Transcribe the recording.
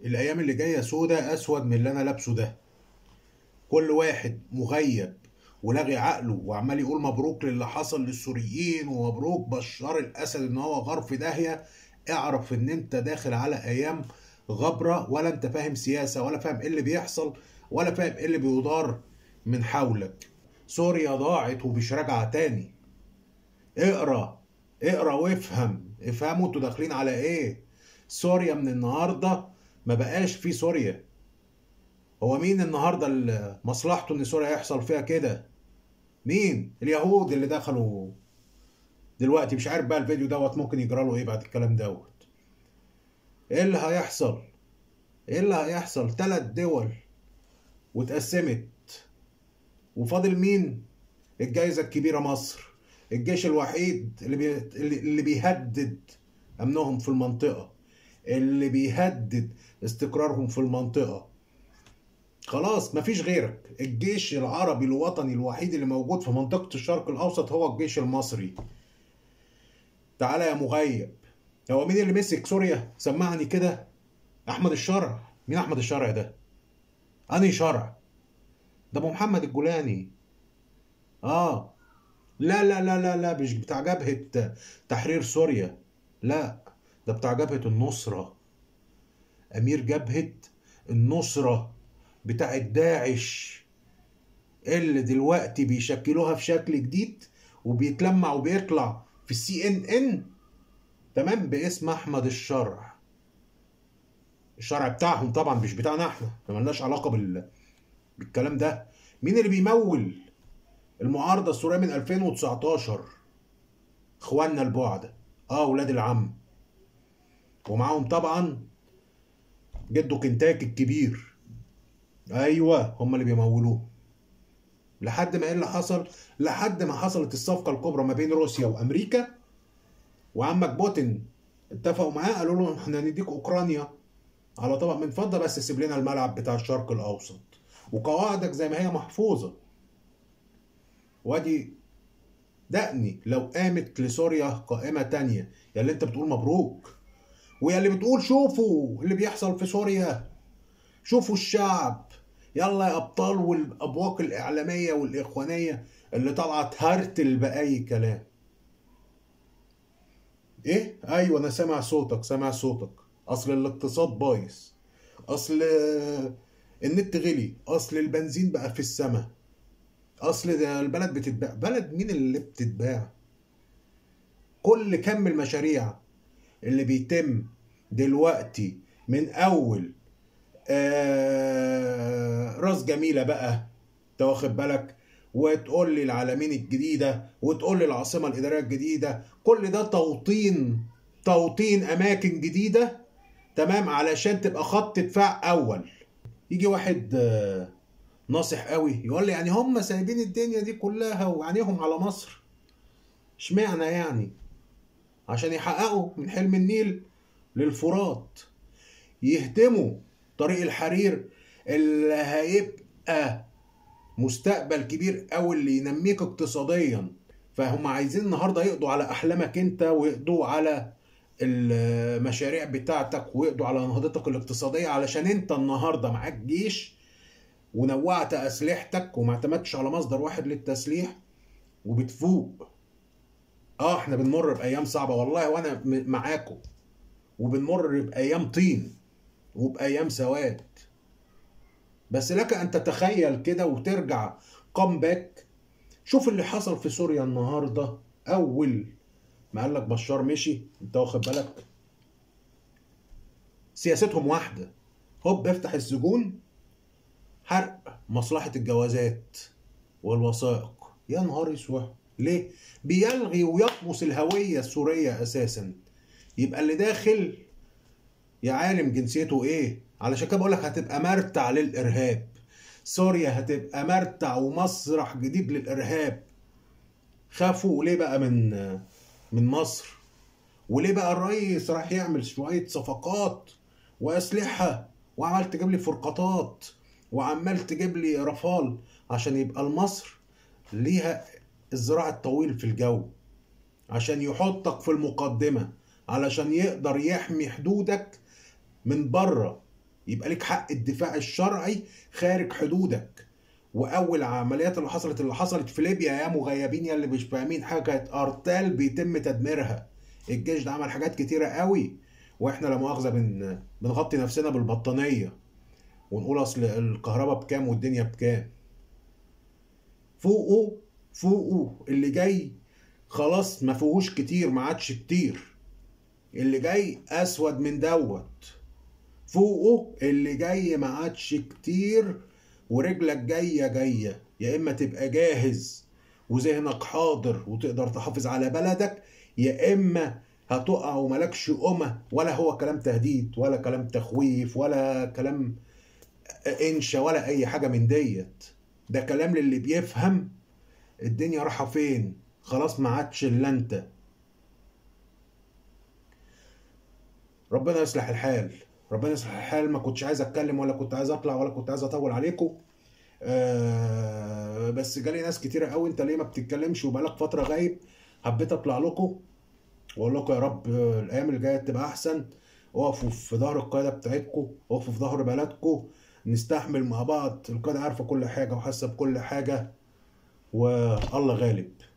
الايام اللي جايه سودة اسود من اللي انا لابسه ده كل واحد مغيب ولاغي عقله وعمال يقول مبروك للي حصل للسوريين ومبروك بشار الاسد ان هو غار في داهيه اعرف ان انت داخل على ايام غبره ولا انت فاهم سياسه ولا فاهم ايه اللي بيحصل ولا فاهم ايه اللي بيدار من حولك سوريا ضاعت ومش راجعه تاني اقرا اقرا وافهم افهموا انتوا داخلين على ايه سوريا من النهارده ما بقاش في سوريا هو مين النهارده اللي مصلحته ان سوريا يحصل فيها كده مين اليهود اللي دخلوا دلوقتي مش عارف بقى الفيديو دوت ممكن يجرى له ايه بعد الكلام دوت ايه اللي هيحصل ايه اللي هيحصل ثلاث دول واتقسمت وفاضل مين الجائزة الكبيرة مصر الجيش الوحيد اللي بي... اللي بيهدد امنهم في المنطقة اللي بيهدد استقرارهم في المنطقة خلاص مفيش غيرك الجيش العربي الوطني الوحيد اللي موجود في منطقة الشرق الأوسط هو الجيش المصري تعالى يا مغيب هو مين اللي مسك سوريا سمعني كده أحمد الشرع مين أحمد الشرع ده أنهي شرع ده أبو محمد الجولاني آه لا لا لا لا لا مش بتاع جبهة تحرير سوريا لا ده بتاع جبهة النصرة أمير جبهة النصرة بتاع داعش اللي دلوقتي بيشكلوها في شكل جديد وبيتلمع وبيطلع في السي ان ان تمام باسم احمد الشرع الشرع بتاعهم طبعا مش بتاعنا احنا ما ملناش علاقه بال... بالكلام ده مين اللي بيمول المعارضه السوريه من 2019 اخواننا البعده اه ولاد العم ومعاهم طبعا جده كنتاكي الكبير ايوه هم اللي بيمولوه لحد ما ايه اللي حصل لحد ما حصلت الصفقه الكبرى ما بين روسيا وامريكا وعمك بوتين اتفقوا معاه قالوا له احنا هنديك اوكرانيا على طبق من فضه بس سيب لنا الملعب بتاع الشرق الاوسط وقواعدك زي ما هي محفوظه وادي دقني لو قامت لسوريا قائمه تانية يا اللي انت بتقول مبروك ويا اللي بتقول شوفوا اللي بيحصل في سوريا شوفوا الشعب يلا يا ابطال والابواق الاعلاميه والاخوانيه اللي طالعه تهرتل باي كلام ايه ايوه انا سامع صوتك سامع صوتك اصل الاقتصاد بايظ اصل النت غلي اصل البنزين بقى في السماء اصل ده البلد بتتباع بلد مين اللي بتتباع كل كم المشاريع اللي بيتم دلوقتي من اول آه راس جميله بقى انت واخد بالك وتقول لي العالمين الجديده وتقول لي العاصمه الاداريه الجديده كل ده توطين توطين اماكن جديده تمام علشان تبقى خط دفاع اول يجي واحد آه ناصح قوي يقول لي يعني هم سايبين الدنيا دي كلها وعينيهم على مصر اشمعنى يعني عشان يحققوا من حلم النيل للفرات يهدموا طريق الحرير اللي هيبقى مستقبل كبير قوي اللي ينميك اقتصاديا فهم عايزين النهارده يقضوا على احلامك انت ويقضوا على المشاريع بتاعتك ويقضوا على نهضتك الاقتصاديه علشان انت النهارده معاك جيش ونوعت اسلحتك وما اعتمدتش على مصدر واحد للتسليح وبتفوق اه احنا بنمر بايام صعبه والله وانا معاكم وبنمر بايام طين وبايام سواد بس لك ان تتخيل كده وترجع باك شوف اللي حصل في سوريا النهارده اول ما قال لك بشار مشي انت واخد بالك سياستهم واحده هوب افتح السجون حرق مصلحه الجوازات والوثائق يا نهار اسود ليه بيلغي ويطمس الهويه السوريه اساسا يبقى اللي داخل يا عالم جنسيته ايه علشان كده بقول لك هتبقى مرتع للارهاب سوريا هتبقى مرتع ومسرح جديد للارهاب خافوا ليه بقى من من مصر وليه بقى الرئيس راح يعمل شويه صفقات واسلحه وعمال تجيب لي فرقاطات وعمال تجيب لي رفال عشان يبقى مصر ليها الزراع الطويل في الجو عشان يحطك في المقدمه علشان يقدر يحمي حدودك من بره يبقى لك حق الدفاع الشرعي خارج حدودك واول العمليات اللي حصلت اللي حصلت في ليبيا يا مغيبين يا اللي مش فاهمين حاجه كانت ارتال بيتم تدميرها الجيش ده عمل حاجات كتيره قوي واحنا لا مؤاخذه بن... بنغطي نفسنا بالبطانيه ونقول اصل الكهرباء بكام والدنيا بكام فوقه فوقه اللي جاي خلاص ما فيهوش كتير ما عادش كتير اللي جاي اسود من دوت فوقه اللي جاي ما عادش كتير ورجلك جايه جايه يا اما تبقى جاهز وذهنك حاضر وتقدر تحافظ على بلدك يا اما هتقع وملكش قمة ولا هو كلام تهديد ولا كلام تخويف ولا كلام انشا ولا اي حاجه من ديت ده كلام للي بيفهم الدنيا رايحه فين خلاص ما عادش الا انت ربنا يصلح الحال ربنا يصلح الحال ما كنتش عايز اتكلم ولا كنت عايز اطلع ولا كنت عايز اطول عليكم آه بس جالي ناس كتيره قوي انت ليه ما بتتكلمش وبقالك فتره غايب حبيت اطلع لكم واقول لكم يا رب الايام اللي جايه تبقى احسن اقفوا في ظهر القاده بتاعتكم اقفوا في ظهر بلدكم نستحمل مع بعض القاده عارفه كل حاجه وحاسه بكل حاجه والله غالب